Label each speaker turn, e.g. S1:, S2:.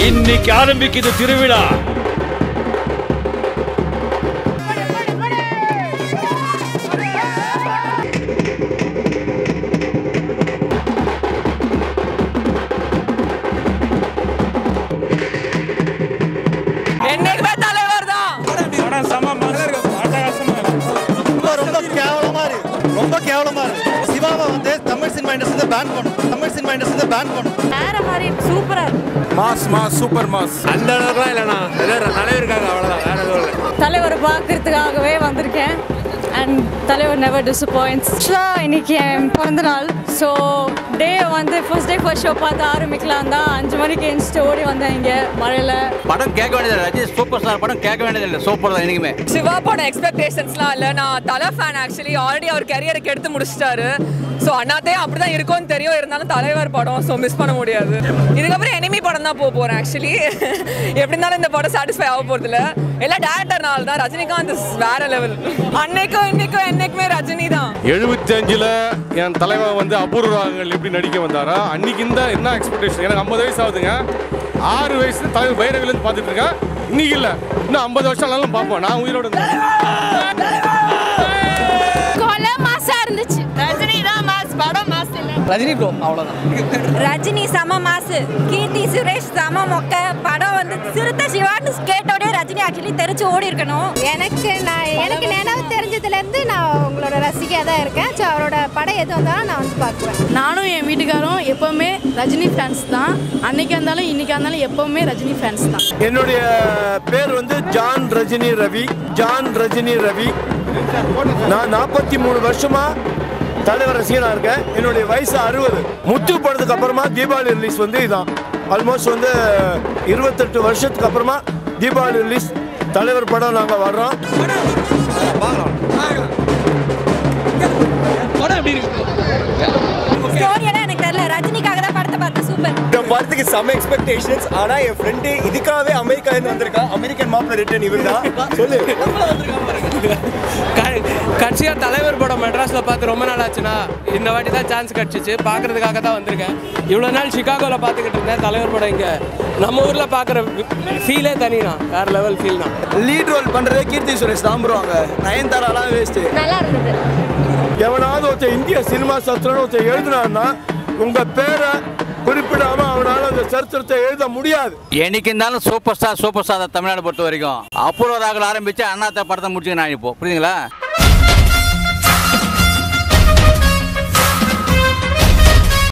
S1: இன்னைக்கு ஆரம்பிக்குது திருவிழா
S2: என்னைக்குமே தலைவர் தான்
S3: ரொம்ப ரொம்ப கேவலமா இருக்கு ரொம்ப கேவலமா இருக்கு சிவாவை வந்து தமிழ் சினிமா இண்டஸ்ட்ரி பேன் பண்ணும் தமிழ் சினிமா இண்டஸ்ட்ரி பேன் பண்ணும்
S2: வேற மாதிரி சூப்பரா
S4: மாஸ் மாஸ் சூப்பர் மாஸ் அந்த அளவுக்குலாம் இல்லைண்ணா ஏதோ தலைவருக்காக அவ்வளோதான் வேற எதுவும் இல்லை
S2: தலைவரை பார்க்கறதுக்காகவே வந்திருக்கேன் அண்ட் தலைவர் நெவர் டிசப்பாயின்ஸ் ஆக்சுவலாக இன்னைக்கு என் பிறந்த நாள் ஸோ டே வந்து ஃபர்ஸ்ட் டே ஃபர்ஸ்ட் ஷோ பார்த்து ஆரம்பிக்கலாம் தான் அஞ்சு மணிக்கு எழுந்துட்டு ஓடி வந்தேன் இங்கே மழையில்
S5: படம் கேட்க வேண்டியதில்லை ரஜினி சூப்பர் ஸ்டார் படம் கேட்க வேண்டியதில்லை சூப்பர் தான் என்னைக்குமே
S6: சிவா படம் எக்ஸ்பெக்டேஷன்ஸ்லாம் இல்லை நான் தலை ஃபேன் ஆக்சுவலி ஆல்ரெடி அவர் கரியருக்கு எடுத்து முடிச்சிட்டாரு ஸோ அண்ணாத்தே அப்படி தான் இருக்கும்னு தெரியும் இருந்தாலும் தலைவர் படம் ஸோ மிஸ் பண்ண முடியாது இதுக்கப்புறம் எனிமி படம் தான் போக போகிறேன் ஆக்சுவலி எப்படி இருந்தாலும் இந்த படம் சாட்டிஸ்ஃபை ஆக போகிறது இல்லை எல்லாம் டேரக்டர்னால தான் ரஜினிகாந்த் is வேற லெவல் அன்னைக்கும் இன்னைக்கும் என்னைக்குமே ரஜினி தான்
S4: எழுபத்தஞ்சில் என் தலைவன் வந்து அபூர்வ ராகங்கள் எப்படி நடிக்க வந்தாரோ அன்னைக்கு இந்த என்ன எக்ஸ்பெக்டேஷன் எனக்கு ஐம்பது வயசு ஆகுதுங்க ஆறு வயசு தலைவர் பைரவிலேருந்து பார்த்துட்டு இருக்கேன் இன்னைக்கு இல்லை இன்னும் ஐம்பது வருஷம் ஆனாலும் பார்ப்போம் நான் உயிரோட இருந்தேன்
S2: கொலை மாசா இருந்துச்சு ரஜினி தான் மாஸ் படம் மாஸ் இல்லை
S3: ரஜினி ப்ரோ அவ்வளவுதான்
S2: ரஜினி செம மாசு கீர்த்தி சுரேஷ் செம மொக்க படம் வந்து சிறுத்தை சிவான்னு கேட்டோடய ரஜினி ஆக்சுவலி தெரிச்சு ஓடி இருக்கணும்
S7: எனக்கு நான் எனக்கு நினைவு தெரிஞ்சதுலேருந்து நான் உங்களோட ரசிகையாக தான் இருக்கேன் ஸோ அவரோட படம் எது வந்தாலும் நான் வந்து பார்க்குவேன்
S8: நானும் என் வீட்டுக்காரும் எப்பவுமே ரஜினி ஃபேன்ஸ் தான் அன்னைக்கா இருந்தாலும் இன்னைக்கா இருந்தாலும் எப்பவுமே ரஜினி ஃபேன்ஸ் தான்
S4: என்னுடைய பேர் வந்து ஜான் ரஜினி ரவி ஜான் ரஜினி ரவி நான் நாற்பத்தி மூணு வருஷமா தலைவர் ரசிகனா இருக்கேன் என்னுடைய வயசு அறுபது முத்து படத்துக்கு அப்புறமா தீபாவளி ரிலீஸ் வந்து இதான் ஆல்மோஸ்ட் வந்து இருபத்தெட்டு வருஷத்துக்கு அப்புறமா தீபாவளி ரிலீஸ் தலைவர் படம் நாங்கள் வர்றோம்
S2: ஸ்டோரி எல்லாம் எனக்கு தெரியல ரஜினிக்காக தான் படத்தை பார்த்தேன் சூப்பர்
S3: இந்த படத்துக்கு செம எக்ஸ்பெக்டேஷன்ஸ் ஆனா என் ஃப்ரெண்டு இதுக்காகவே அமெரிக்கால இருந்து வந்திருக்கான் அமெரிக்கன் மாப்பிள்ள ரிட்டர்ன் இவர் தான் சொல்லு
S9: கட்சியாக தலைவர் படம் மெட்ராஸில் பார்த்து ரொம்ப நாள் ஆச்சுண்ணா இந்த வாட்டி தான் சான்ஸ் கிடச்சிச்சு பார்க்கறதுக்காக தான் வந்திருக்கேன் இவ்வளோ நாள் சிகாகோவில் பார்த்துக்கிட்டு இருந்தேன் தலைவர் படம் இங்கே நம்ம ஊரில் பார்க்குற ஃபீலே தனிண்ணா வேறு லெவல் ஃபீல்னா
S3: லீட் ரோல் பண்றதே கீர்த்தி சுரேஷ் தான் ப்ரோவாங்க நயன்தாராலாம் வேஸ்ட்
S7: நல்லா இருந்தது
S4: எவனாவது ஒருத்தர் இந்திய சினிமா சாஸ்திரம் ஒருத்தர் எழுதினான்னா உங்க பேரை குறிப்பிடாம அவனால அந்த சரித்திரத்தை எழுத முடியாது
S5: என்னைக்கு இருந்தாலும் சூப்பர் ஸ்டார் சூப்பர் ஸ்டார் தான் தமிழ்நாடு பொறுத்த வரைக்கும் அபூர்வ ராகல் ஆரம்பிச்சு அண்ணாத்த படத்தை முடிச்சுக்க நான் இப்போ புரியுதுங்களா